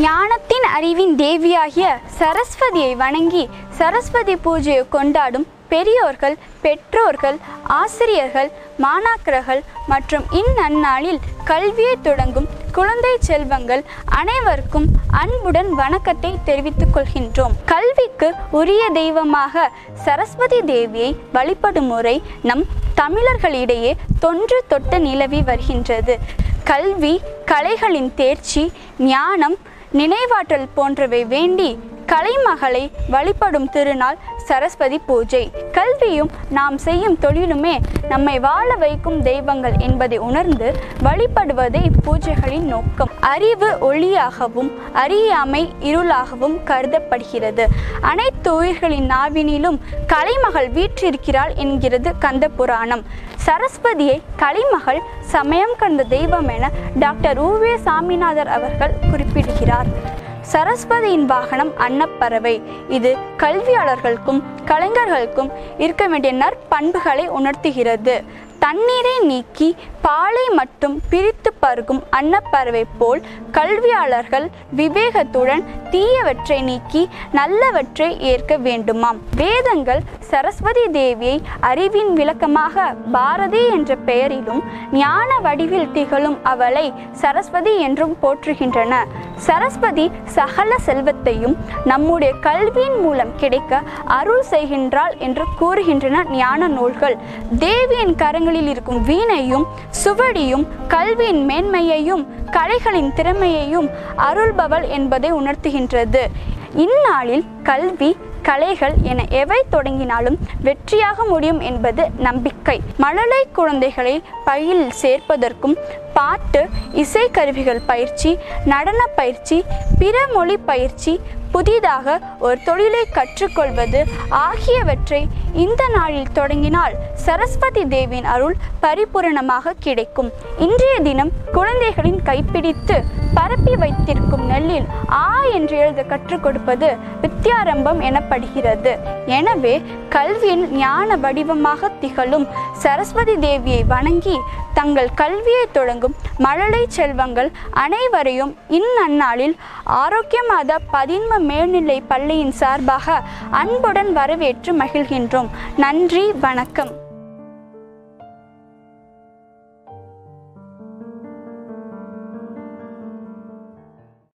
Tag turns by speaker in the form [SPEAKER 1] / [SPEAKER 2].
[SPEAKER 1] ஞானத்தின் அறிவின் தேவியாகிய சரஸ்வதியை வணங்கி சரஸ்வதி பூஜையை கொண்டாடும் பெரியோர்கள் பெற்றோர்கள் ஆசிரியர்கள் மாணாக்கர்கள் மற்றும் இந்நன்னாளில் கல்வியை தொடங்கும் குழந்தை செல்வங்கள் அனைவருக்கும் அன்புடன் வணக்கத்தை தெரிவித்துக் கொள்கின்றோம் கல்விக்கு உரிய தெய்வமாக சரஸ்வதி தேவியை வழிபடும் முறை நம் தமிழர்களிடையே தொன்று தொட்ட நிலவி வருகின்றது கல்வி கலைகளின் தேர்ச்சி ஞானம் நினைவாற்றல் போன்றவை வேண்டி கலைமகளை வழிபடும் திருநாள் சரஸ்வதி பூஜை கல்வியும் நாம் செய்யும் தொழிலுமே நம்மை வாழ வைக்கும் தெய்வங்கள் என்பதை உணர்ந்து வழிபடுவதே பூஜைகளின் நோக்கம் அறிவு ஒளியாகவும் அறியாமை இருளாகவும் கருதப்படுகிறது அனைத்து உயிர்களின் நாவினிலும் கலைமகள் வீற்றிருக்கிறாள் என்கிறது கந்த புராணம் சரஸ்வதியை கலைமகள் சமயம் கண்ட தெய்வம் என டாக்டர் உவே சாமிநாதர் அவர்கள் குறிப்பிடுகிறார் சரஸ்வதியின் வாகனம் அன்னப்பறவை இது கல்வியாளர்களுக்கும் கலைஞர்களுக்கும் இருக்க வேண்டிய நற்பண்புகளை உணர்த்துகிறது தண்ணீரை நீக்கி பாலை மட்டும் பிரித்து பருகும் அன்னப்பறவை போல் கல்வியாளர்கள் விவேகத்துடன் தீயவற்றை நீக்கி நல்லவற்றை ஏற்க வேண்டுமாம் வேதங்கள் சரஸ்வதி தேவியை அறிவின் விளக்கமாக பாரதி என்ற பெயரிலும் ஞான வடிவில் திகழும் அவளை சரஸ்வதி என்றும் போற்றுகின்றன சரஸ்வதி சகல செல்வத்தையும் நம்முடைய கல்வியின் மூலம் கிடைக்க அருள் செய்கின்றாள் என்று கூறுகின்றன ஞான நூல்கள் தேவியின் கரங்களில் இருக்கும் வீணையும் சுவடியும் கல்வியின் மேன்மையையும் கலைகளின் திறமையையும் அருள்பவள் என்பதை உணர்த்துகின்றது இந்நாளில் கல்வி கலைகள் என எவை தொடங்கினாலும் வெற்றியாக முடியும் என்பது நம்பிக்கை மழலை குழந்தைகளை பயிலில் சேர்ப்பதற்கும் பாட்டு இசைக்கருவிகள் பயிற்சி நடன பயிற்சி பிற மொழி பயிற்சி புதிதாக ஒரு தொழிலை கற்றுக்கொள்வது ஆகியவற்றை இந்த நாளில் தொடங்கினால் சரஸ்வதி தேவியின் அருள் பரிபூரணமாக கிடைக்கும் இன்றைய தினம் குழந்தைகளின் கைப்பிடித்து பரப்பி வைத்திருக்கும் நெல்லில் ஆ என்று எழுத கற்றுக் கொடுப்பது வித்யாரம்பம் எனப்படுகிறது எனவே கல்வியின் ஞான வடிவமாக திகழும் சரஸ்வதி தேவியை வணங்கி தங்கள் கல்வியை தொடங்கும் மழலை செல்வங்கள் அனைவரையும் இந்நன்னாளில் ஆரோக்கியமாத பதின்ம மேல்நிலை பள்ளியின் சார்பாக அன்புடன் வரவேற்று மகிழ்கின்றோம் நன்றி வணக்கம்